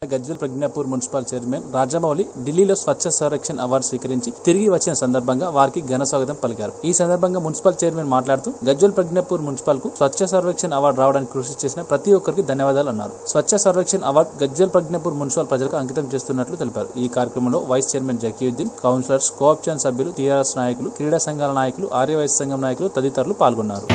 Gajwel Prajnapur municipal chairman Rajamouli ఢిల్లీలో Swachh సంరక్షణ్ award స్వీకరించి తిరిగి వచ్చిన సందర్భంగా వారికి ఘన స్వాగతం పలికారు ఈ సందర్భంగా మున్సిపల్ చైర్మన్ మాట్లాడుతూ గజ్వెల్ ప్రజ్ఞాపూర్ మున్సిపల్ కు స్వచ్ఛ సర్వేక్షణ్ అవార్డు రావడానికి కృషి చేసిన ప్రతి ఒక్కరికి ధన్యవాదాలు అన్నారు స్వచ్ఛ సర్వేక్షణ్ అవార్డు గజ్వెల్ ప్రజ్ఞాపూర్ మున్సిపల్ ప్రజలకు అంకితం చేస్తున్నట్లు తెలిపారు ఈ కార్యక్రమంలో vice chairman Zakiuddin councillors cooption సభ్యులు టీఆర్ఎస్ నాయకులు క్రీడా సంఘాల నాయకులు ఆర్యవైశ్య సంఘం నాయకులు తదితరులు పాల్గొన్నారు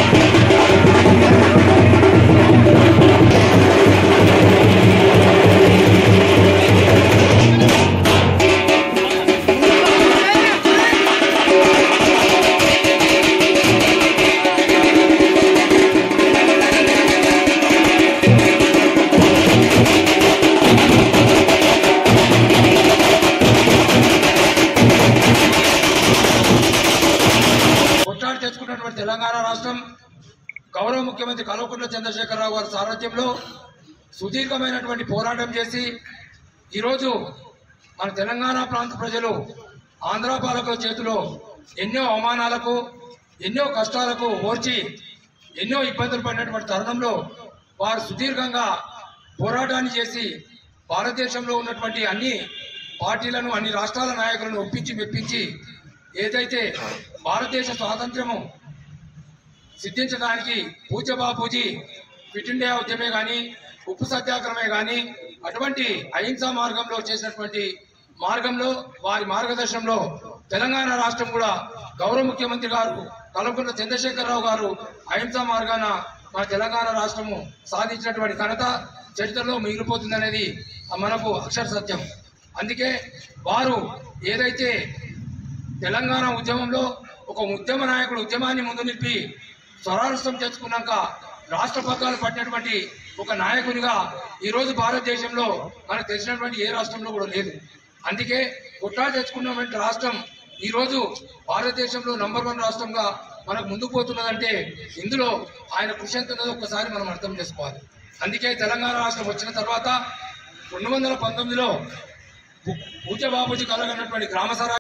కొట్లాడి తెచ్చుకున్నటువంటి తెలంగాణ రాష్ట్రం గౌరవ ముఖ్యమంత్రి కల్వకుంట్ల చంద్రశేఖరరావు గారి సారథ్యంలో సుదీర్ఘమైనటువంటి పోరాటం చేసి ఈరోజు మన తెలంగాణ ప్రాంత ప్రజలు ఆంధ్ర పాలకుల చేతిలో ఎన్నో అవమానాలకు ఎన్నో కష్టాలకు ఓర్చి ఎన్నో ఇబ్బందులు పడినటువంటి తరుణంలో వారు సుదీర్ఘంగా పోరాటాన్ని చేసి భారతదేశంలో ఉన్నటువంటి అన్ని పార్టీలను అన్ని రాష్ట్రాల నాయకులను ఒప్పించి మెప్పించి ఏదైతే భారతదేశ స్వాతంత్ర్యము సిద్ధించడానికి పూజ బాపూజీ క్విట్ ఇండియా ఉద్యమే కానీ ఉప్పు సత్యాగ్రహమే కానీ అటువంటి అహింసా మార్గంలో చేసినటువంటి మార్గంలో వారి మార్గదర్శనంలో తెలంగాణ రాష్ట్రం కూడా గౌరవ ముఖ్యమంత్రి గారు కల్వకుంట్ల చంద్రశేఖరరావు గారు అహింసా మార్గాన మన తెలంగాణ రాష్ట్రము సాధించినటువంటి ఘనత చరిత్రలో మిగిలిపోతుందనేది మనకు అక్షర సత్యం అందుకే వారు ఏదైతే తెలంగాణ ఉద్యమంలో ఒక ఉద్యమ నాయకుడు ఉద్యమాన్ని ముందు నిలిపి స్వరాష్ట్రం తెచ్చుకున్నాక రాష్ట్ర పగ్గాలు పట్టినటువంటి ఒక నాయకునిగా ఈ రోజు భారతదేశంలో మనకు తెలిసినటువంటి ఏ రాష్ట్రంలో కూడా లేదు అందుకే కొట్లాడి తెచ్చుకున్నటువంటి రాష్ట్రం ఈ రోజు భారతదేశంలో నంబర్ వన్ రాష్ట్రంగా మనకు ముందుకు పోతున్నదంటే ఇందులో ఆయన కృషి ఎంత ఉన్నదో ఒక్కసారి మనం అర్థం చేసుకోవాలి అందుకే తెలంగాణ రాష్ట్రం వచ్చిన తర్వాత రెండు వందల పంతొమ్మిదిలో పూజ్య బాబుజీ కలగనటువంటి గ్రామ సరా